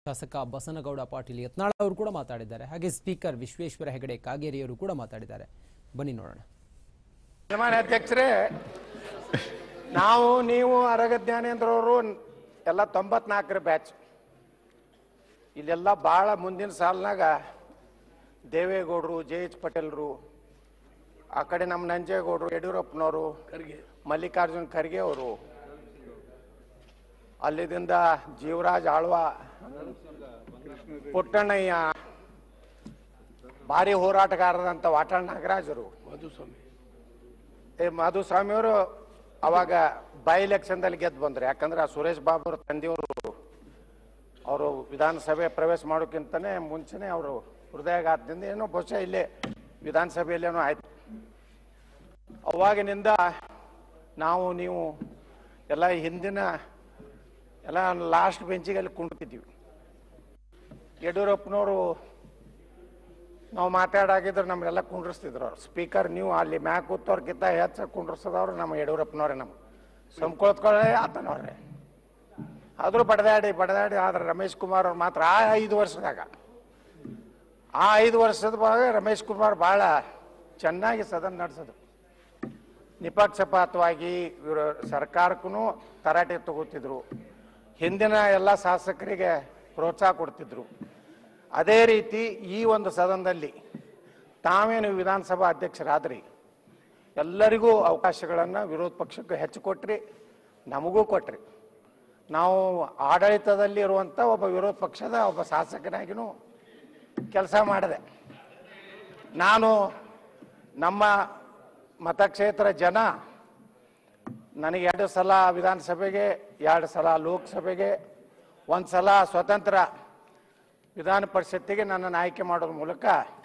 ಶಾಸಕ ಬಸನಗೌಡ ಪಾಟೀಲ್ ಯತ್ನಾಳ್ ಅವರು ಕೂಡ ಮಾತಾಡಿದ್ದಾರೆ ಹಾಗೆ ಸ್ಪೀಕರ್ ವಿಶ್ವೇಶ್ವರ ಹೆಗಡೆ ಕಾಗೇರಿಯವರು ಕೂಡ ಮಾತಾಡಿದ್ದಾರೆ ಬನ್ನಿ ನೋಡೋಣ ಸನ್ಮಾನ್ಯ ಅಧ್ಯಕ್ಷರೇ ನಾವು ನೀವು ಅರಗ ಜ್ಞಾನೇಂದ್ರ ಅವರು ಎಲ್ಲ ತೊಂಬತ್ನಾಲ್ಕರ ಬ್ಯಾಚ್ ಇಲ್ಲೆಲ್ಲ ಭಾಳ ಮುಂದಿನ ಸಾಲಿನಾಗ ದೇವೇಗೌಡರು ಜೆ ಎಚ್ ಪಟೇಲ್ರು ಆ ಕಡೆ ನಮ್ಮ ನಂಜೇಗೌಡರು ಯಡಿಯೂರಪ್ಪನವರು ಮಲ್ಲಿಕಾರ್ಜುನ್ ಖರ್ಗೆ ಅವರು ಅಲ್ಲಿದಿಂದ ಜೀವರಾಜ್ ಆಳ್ವ ಪುಟ್ಟಣ್ಣಯ್ಯ ಭಾರಿ ಹೋರಾಟಗಾರರಂತ ವಾಟಾಳ್ ನಾಗರಾಜರು ಏ ಮಾಧುಸ್ವಾಮಿಯವರು ಅವಾಗ ಬೈ ಎಲೆಕ್ಷನ್ದಲ್ಲಿ ಗೆದ್ದು ಬಂದ್ರು ಯಾಕಂದ್ರೆ ಆ ಸುರೇಶ್ ಬಾಬು ಅವ್ರ ತಂದೆಯವರು ಅವರು ವಿಧಾನಸಭೆ ಪ್ರವೇಶ ಮಾಡೋಕ್ಕಿಂತನೇ ಮುಂಚೆನೆ ಅವರು ಹೃದಯಾಘಾತದಿಂದ ಏನೋ ಬಹುಶಃ ಇಲ್ಲೇ ವಿಧಾನಸಭೆಯಲ್ಲೇನೋ ಆಯ್ತು ಅವಾಗಿನಿಂದ ನಾವು ನೀವು ಎಲ್ಲ ಹಿಂದಿನ ಎಲ್ಲ ಲಾಸ್ಟ್ ಬೆಂಚಿಗೆ ಅಲ್ಲಿ ಕುಂಡ್ತಿದ್ದೀವಿ ಯಡಿಯೂರಪ್ಪನವರು ನಾವು ಮಾತಾಡಾಗಿದ್ರೆ ನಮ್ಗೆಲ್ಲ ಕುಂಡ್ರಿಸ್ತಿದ್ರು ಅವ್ರು ಸ್ಪೀಕರ್ ನೀವು ಅಲ್ಲಿ ಮ್ಯಾಕ್ ಕೂತವ್ರಕ್ಕಿಂತ ಹೆಚ್ಚು ಕುಂಡ್ರಿಸದವ್ರು ನಮ್ಮ ಯಡಿಯೂರಪ್ಪನವ್ರೆ ನಮ್ಮ ಸಂಕೊಳ್ತ್ಕೊಳ್ಳೇ ಆತನವ್ರೆ ಆದರೂ ಬಡದಾಡಿ ಬಡದಾಡಿ ಆದ್ರೆ ರಮೇಶ್ ಕುಮಾರ್ ಅವ್ರು ಮಾತ್ರ ಆ ಐದು ವರ್ಷದಾಗ ಆ ಐದು ವರ್ಷದ ಭಾಗ ರಮೇಶ್ ಕುಮಾರ್ ಭಾಳ ಚೆನ್ನಾಗಿ ಸದನ ನಡೆಸಿದ್ರು ನಿಪಕ್ಷಪಾತವಾಗಿ ಇವರು ಸರ್ಕಾರಕ್ಕೂ ತರಾಟೆ ತಗೋತಿದ್ರು ಹಿಂದಿನ ಎಲ್ಲ ಶಾಸಕರಿಗೆ ಪ್ರೋತ್ಸಾಹ ಕೊಡ್ತಿದ್ರು ಅದೇ ರೀತಿ ಈ ಒಂದು ಸದನದಲ್ಲಿ ತಾವೇನು ವಿಧಾನಸಭಾ ಅಧ್ಯಕ್ಷರಾದ್ರಿ ಎಲ್ಲರಿಗೂ ಅವಕಾಶಗಳನ್ನು ವಿರೋಧ ಪಕ್ಷಕ್ಕೆ ಹೆಚ್ಚು ಕೊಟ್ರಿ ನಮಗೂ ಕೊಟ್ರಿ ನಾವು ಆಡಳಿತದಲ್ಲಿ ಇರುವಂಥ ಒಬ್ಬ ವಿರೋಧ ಪಕ್ಷದ ಒಬ್ಬ ಶಾಸಕನಾಗಿನೂ ಕೆಲಸ ಮಾಡಿದೆ ನಾನು ನಮ್ಮ ಮತಕ್ಷೇತ್ರ ಜನ ನನಗೆ ಎರಡು ಸಲ ವಿಧಾನಸಭೆಗೆ ಎರಡು ಸಲ ಲೋಕಸಭೆಗೆ ಒಂದು ಸಲ ಸ್ವತಂತ್ರ ವಿಧಾನ ಪರಿಷತ್ತಿಗೆ ನನ್ನನ್ನು ಆಯ್ಕೆ ಮಾಡೋದ್ರ ಮೂಲಕ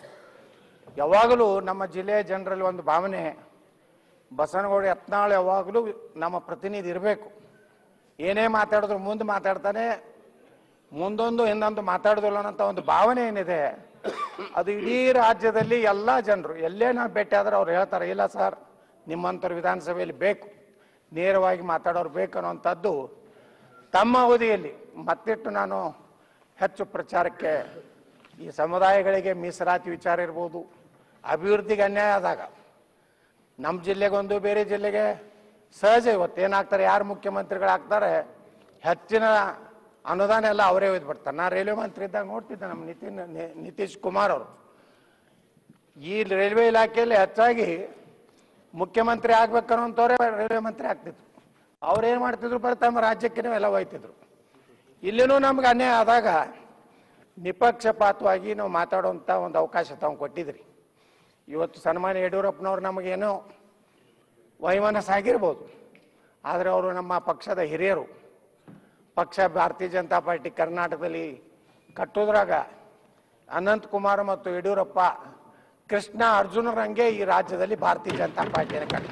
ಯಾವಾಗಲೂ ನಮ್ಮ ಜಿಲ್ಲೆಯ ಜನರಲ್ಲಿ ಒಂದು ಭಾವನೆ ಬಸವನಗೌಡ ಯತ್ನಾಳ್ ಯಾವಾಗಲೂ ನಮ್ಮ ಪ್ರತಿನಿಧಿ ಇರಬೇಕು ಏನೇ ಮಾತಾಡಿದ್ರು ಮುಂದೆ ಮಾತಾಡ್ತಾನೆ ಮುಂದೊಂದು ಹಿಂದೊಂದು ಮಾತಾಡೋದಿಲ್ಲ ಅನ್ನೋಂಥ ಒಂದು ಭಾವನೆ ಏನಿದೆ ಅದು ಇಡೀ ರಾಜ್ಯದಲ್ಲಿ ಎಲ್ಲ ಜನರು ಎಲ್ಲೇ ನಾವು ಭೇಟಿ ಆದ್ರೆ ಅವ್ರು ಹೇಳ್ತಾರೆ ಇಲ್ಲ ಸರ್ ನಿಮ್ಮಂಥವ್ರು ವಿಧಾನಸಭೆಯಲ್ಲಿ ಬೇಕು ನೇರವಾಗಿ ಮಾತಾಡೋರು ಬೇಕು ಅನ್ನೋಂಥದ್ದು ತಮ್ಮ ಅವಧಿಯಲ್ಲಿ ಮತ್ತಿಟ್ಟು ನಾನು ಹೆಚ್ಚು ಪ್ರಚಾರಕ್ಕೆ ಈ ಸಮುದಾಯಗಳಿಗೆ ಮೀಸಲಾತಿ ವಿಚಾರ ಇರ್ಬೋದು ಅಭಿವೃದ್ಧಿಗೆ ಅನ್ಯಾಯ ಆದಾಗ ನಮ್ಮ ಜಿಲ್ಲೆಗೊಂದು ಬೇರೆ ಜಿಲ್ಲೆಗೆ ಸಹಜ ಇವತ್ತೇನಾಗ್ತಾರೆ ಯಾರು ಮುಖ್ಯಮಂತ್ರಿಗಳಾಗ್ತಾರೆ ಹೆಚ್ಚಿನ ಅನುದಾನ ಎಲ್ಲ ಅವರೇ ಒಯ್ದುಬಿಡ್ತಾರೆ ನಾ ರೈಲ್ವೆ ಮಂತ್ರಿ ಇದ್ದಾಗ ನೋಡ್ತಿದ್ದೆ ನಮ್ಮ ನಿತಿನ್ ನಿ- ನಿತೀಶ್ ಕುಮಾರ್ ಅವರು ಈ ರೈಲ್ವೆ ಇಲಾಖೆಯಲ್ಲಿ ಹೆಚ್ಚಾಗಿ ಮುಖ್ಯಮಂತ್ರಿ ಆಗ್ಬೇಕನ್ನೋಂಥವ್ರೆ ರೈಲ್ವೆ ಮಂತ್ರಿ ಆಗ್ತಿದ್ರು ಅವ್ರೇನು ಮಾಡ್ತಿದ್ರು ಬರೀ ತಮ್ಮ ರಾಜ್ಯಕ್ಕೆ ಎಲ್ಲ ಒಯ್ತಿದ್ರು ಇಲ್ಲಿನೂ ನಮ್ಗೆ ಅನ್ಯಾಯ ಆದಾಗ ನಿಪಕ್ಷಪಾತವಾಗಿ ನಾವು ಮಾತಾಡುವಂಥ ಒಂದು ಅವಕಾಶ ತಾವು ಕೊಟ್ಟಿದ್ರಿ ಇವತ್ತು ಸನ್ಮಾನ್ಯ ಯಡಿಯೂರಪ್ಪನವ್ರು ನಮಗೇನೋ ವೈಮನಸ್ ಆಗಿರ್ಬೋದು ಆದರೆ ಅವರು ನಮ್ಮ ಪಕ್ಷದ ಹಿರಿಯರು ಪಕ್ಷ ಭಾರತೀಯ ಜನತಾ ಪಾರ್ಟಿ ಕರ್ನಾಟಕದಲ್ಲಿ ಕಟ್ಟೋದ್ರಾಗ ಅನಂತ್ ಕುಮಾರ್ ಮತ್ತು ಯಡಿಯೂರಪ್ಪ ಕೃಷ್ಣ ಅರ್ಜುನರಂಗೆ ಈ ರಾಜ್ಯದಲ್ಲಿ ಭಾರತೀಯ ಜನತಾ ಪಾರ್ಟಿಯನ್ನು ಕಟ್ಟ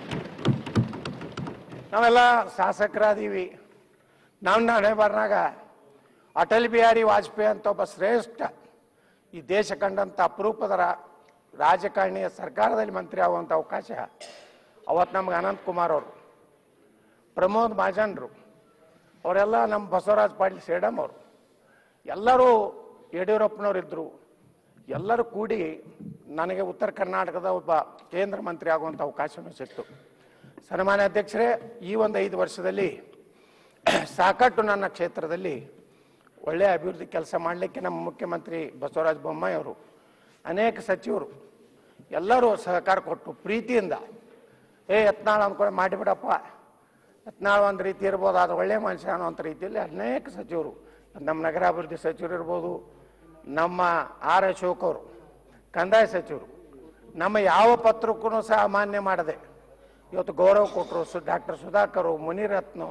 ನಾವೆಲ್ಲ ಶಾಸಕರಾದೀವಿ ನಮ್ಮ ಹಣೆ ಬರ್ನಾಗ ಅಟಲ್ ಬಿಹಾರಿ ವಾಜಪೇಯಿ ಅಂತ ಒಬ್ಬ ಶ್ರೇಷ್ಠ ಈ ದೇಶ ಕಂಡಂಥ ಅಪರೂಪದ ರಾ- ರಾಜಕಾರಣಿಯ ಸರ್ಕಾರದಲ್ಲಿ ಮಂತ್ರಿ ಆಗುವಂಥ ಅವಕಾಶ ಅವತ್ತು ನಮ್ಗೆ ಅನಂತ್ ಕುಮಾರ್ ಅವರು ಪ್ರಮೋದ್ ಮಹಾಜನ್ರು ಅವರೆಲ್ಲ ನಮ್ಮ ಬಸವರಾಜ್ ಪಾಟೀಲ್ ಸೇಡಮ್ ಅವರು ಎಲ್ಲರೂ ಯಡಿಯೂರಪ್ಪನವ್ರು ಇದ್ದರು ಎಲ್ಲರೂ ಕೂಡಿ ನನಗೆ ಉತ್ತರ ಕರ್ನಾಟಕದ ಒಬ್ಬ ಕೇಂದ್ರ ಮಂತ್ರಿ ಆಗುವಂಥ ಅವಕಾಶವೂ ಸಿಕ್ತು ಸನ್ಮಾನ್ಯ ಅಧ್ಯಕ್ಷರೇ ಈ ಒಂದು ಐದು ವರ್ಷದಲ್ಲಿ ಸಾಕಷ್ಟು ನನ್ನ ಕ್ಷೇತ್ರದಲ್ಲಿ ಒಳ್ಳೆಯ ಅಭಿವೃದ್ಧಿ ಕೆಲಸ ಮಾಡಲಿಕ್ಕೆ ನಮ್ಮ ಮುಖ್ಯಮಂತ್ರಿ ಬಸವರಾಜ ಬೊಮ್ಮಾಯಿ ಅವರು ಅನೇಕ ಸಚಿವರು ಎಲ್ಲರೂ ಸಹಕಾರ ಕೊಟ್ಟು ಪ್ರೀತಿಯಿಂದ ಏ ಯತ್ನಾಳ್ ಅಂದ್ಕೊಂಡು ಮಾಡಿಬಿಡಪ್ಪ ಯತ್ನಾಳ್ ಒಂದು ರೀತಿ ಇರ್ಬೋದು ಅದು ಒಳ್ಳೆಯ ಮನುಷ್ಯ ಅನ್ನೋಂಥ ರೀತಿಯಲ್ಲಿ ಅನೇಕ ಸಚಿವರು ನಮ್ಮ ನಗರಾಭಿವೃದ್ಧಿ ಸಚಿವರು ಇರ್ಬೋದು ನಮ್ಮ ಆರ್ ಅಶೋಕ್ ಅವರು ಕಂದಾಯ ಸಚಿವರು ನಮ್ಮ ಯಾವ ಪತ್ರಕ್ಕೂ ಸಹ ಅಮಾನ್ಯ ಮಾಡದೆ ಇವತ್ತು ಗೌರವ ಕೊಟ್ಟರು ಸು ಡಾಕ್ಟರ್ ಸುಧಾಕರು ಮುನಿರತ್ನ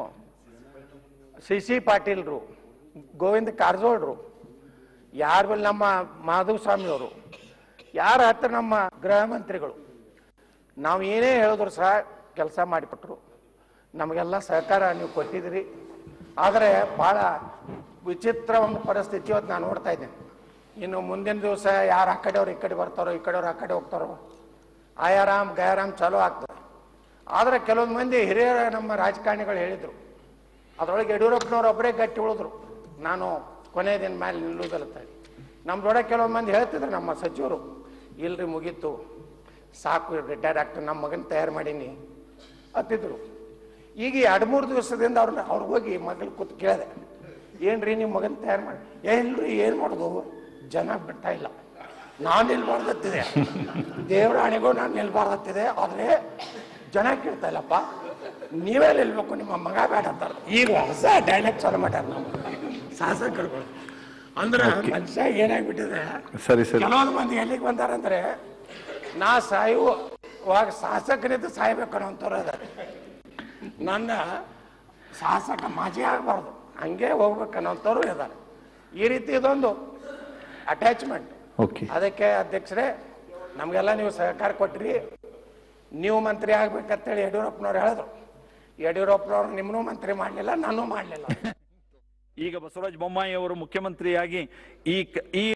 ಸಿ ಸಿ ಪಾಟೀಲ್ರು ಗೋವಿಂದ ಕಾರಜೋಳ್ರು ಯಾರ ಬಳಿ ನಮ್ಮ ಮಾಧುಸ್ವಾಮಿಯವರು ಯಾರ ಹತ್ರ ನಮ್ಮ ಗೃಹ ಮಂತ್ರಿಗಳು ನಾವು ಏನೇ ಹೇಳಿದ್ರು ಸಹ ಕೆಲಸ ಮಾಡಿಕೊಟ್ರು ನಮಗೆಲ್ಲ ಸಹಕಾರ ನೀವು ಕೊಟ್ಟಿದ್ದೀರಿ ಆದರೆ ಭಾಳ ವಿಚಿತ್ರ ಒಂದು ಪರಿಸ್ಥಿತಿ ಇವತ್ತು ನಾನು ನೋಡ್ತಾ ಇದ್ದೇನೆ ಇನ್ನು ಮುಂದಿನ ದಿವಸ ಯಾರು ಆ ಕಡೆಯವ್ರು ಈ ಕಡೆ ಬರ್ತಾರೋ ಈ ಕಡೆಯವ್ರು ಆ ಕಡೆ ಹೋಗ್ತಾರೋ ಆಯಾರಾಮ್ ಗಯಾರಾಮ್ ಚಾಲೂ ಆಗ್ತದೆ ಆದರೆ ಕೆಲವೊಂದು ಮಂದಿ ಹಿರಿಯರ ನಮ್ಮ ರಾಜಕಾರಣಿಗಳು ಹೇಳಿದರು ಅದರೊಳಗೆ ಯಡಿಯೂರಪ್ಪನವ್ರು ಒಬ್ಬರೇ ಗಟ್ಟಿ ಉಳಿದ್ರು ನಾನು ಕೊನೆ ದಿನ ಮೇಲೆ ನಿಲ್ಲುವುದಲ್ಲ ತಳಿ ನಮ್ದೊಳಗೆ ಕೆಲವು ಮಂದಿ ಹೇಳ್ತಿದ್ರು ನಮ್ಮ ಸಚಿವರು ಇಲ್ರಿ ಮುಗೀತು ಸಾಕು ರಿಟೈರ್ಡ್ ಆಗ್ತದೆ ನಮ್ಮ ಮಗನ ತಯಾರು ಮಾಡೀನಿ ಅತ್ತಿದ್ರು ಈಗ ಎರಡು ಮೂರು ದಿವಸದಿಂದ ಅವ್ರನ್ನ ಅವ್ರಿಗೆ ಹೋಗಿ ಮಗಳು ಕೂತ್ ಕೇಳಿದೆ ಏನ್ರಿ ನಿಮ್ಮ ಮಗನ ತಯಾರು ಮಾಡಿ ಏ ಇಲ್ರಿ ಏನು ಮಾಡೋದು ಜನ ಬಿಡ್ತಾ ಇಲ್ಲ ನಾನು ನಿಲ್ಬಾರ್ದತ್ತಿದೆ ದೇವ್ರ ಹಣೆಗೂ ನಾನು ನಿಲ್ಬಾರ್ದತ್ತಿದೆ ಆದರೆ ಜನ ಕೇಳ್ತಾ ಇಲ್ಲಪ್ಪ ನೀವೇ ನಿಲ್ಬೇಕು ನಿಮ್ಮ ಮಗ ಬೇಡ ಅಂತಾರೆ ಈಗ ಹೊಸ ಡೈಲಾಗ್ ಚಾಲು ಮಾಡ್ಯಾರ ನಾವು ಶಾಸಕರುಗಳು ಅಂದ್ರೆ ಮನುಷ್ಯ ಏನಾಗ್ಬಿಟ್ಟಿದೆ ಸರಿ ಸರಿ ಕೆಲವೊಂದು ಮಂದಿ ಎಲ್ಲಿಗೆ ಬಂದಾರಂದ್ರೆ ನಾ ಸಾಯುವಾಗ ಶಾಸಕರಿದ್ದು ಸಾಯ್ಬೇಕು ಅನ್ನೋಂಥವ್ರು ಅದಾರೆ ನನ್ನ ಶಾಸಕ ಮಾಜಿ ಆಗಬಾರ್ದು ಹಂಗೆ ಹೋಗ್ಬೇಕು ಅನ್ನೋಂಥವ್ರು ಇದ್ದಾರೆ ಈ ರೀತಿ ಇದೊಂದು ಅಟ್ಯಾಚ್ಮೆಂಟ್ ಓಕೆ ಅದಕ್ಕೆ ಅಧ್ಯಕ್ಷರೇ ನಮಗೆಲ್ಲ ನೀವು ಸಹಕಾರ ಕೊಟ್ರಿ ನೀವು ಮಂತ್ರಿ ಆಗ್ಬೇಕಂತೇಳಿ ಯಡಿಯೂರಪ್ಪನವ್ರು ಹೇಳಿದ್ರು ಯಡಿಯೂರಪ್ಪನವ್ರು ನಿಮ್ಮನ್ನೂ ಮಂತ್ರಿ ಮಾಡಲಿಲ್ಲ ನಾನು ಮಾಡಲಿಲ್ಲ ಈಗ ಬಸವರಾಜ ಬೊಮ್ಮಾಯಿ ಅವರು ಮುಖ್ಯಮಂತ್ರಿಯಾಗಿ ಈ ಕ- ಈ